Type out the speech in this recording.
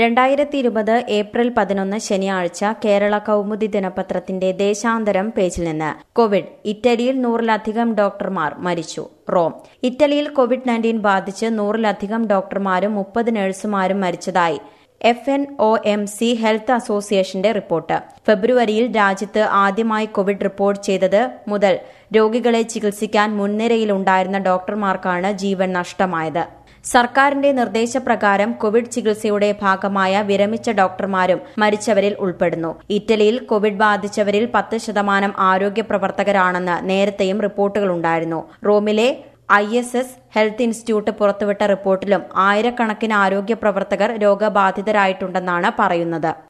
രണ്ടായിരത്തി ഇരുപത് ഏപ്രിൽ പതിനൊന്ന് ശനിയാഴ്ച കേരള കൗമുദി ദിനപത്രത്തിന്റെ ദേശാന്തരം പേജിൽ നിന്ന് കോവിഡ് ഇറ്റലിയിൽ നൂറിലധികം ഡോക്ടർമാർ മരിച്ചു റോം ഇറ്റലിയിൽ കോവിഡ് നയൻറ്റീൻ ബാധിച്ച് നൂറിലധികം ഡോക്ടർമാരും മുപ്പത് നഴ്സുമാരും മരിച്ചതായി F N O M C health അസോസിയേഷന്റെ റിപ്പോർട്ട് ഫെബ്രുവരിയിൽ രാജ്യത്ത് ആദ്യമായി കോവിഡ് റിപ്പോർട്ട് ചെയ്തത് മുതൽ രോഗികളെ ചികിത്സിക്കാൻ മുൻനിരയിലുണ്ടായിരുന്ന ഡോക്ടർമാർക്കാണ് ജീവൻ നഷ്ടമായത് സർക്കാരിന്റെ നിർദ്ദേശപ്രകാരം കോവിഡ് ചികിത്സയുടെ ഭാഗമായ വിരമിച്ച ഡോക്ടർമാരും മരിച്ചവരിൽ ഉൾപ്പെടുന്നു ഇറ്റലിയിൽ കോവിഡ് ബാധിച്ചവരിൽ പത്ത് ശതമാനം ആരോഗ്യ പ്രവർത്തകരാണെന്ന് നേരത്തെയും റിപ്പോർട്ടുകളുണ്ടായിരുന്നു റോമിലെ I S S health institute പുറത്തുവിട്ട റിപ്പോർട്ടിലും ആയിരക്കണക്കിന് ആരോഗ്യ പ്രവർത്തകർ രോഗബാധിതരായിട്ടുണ്ടെന്നാണ് പറയുന്നത്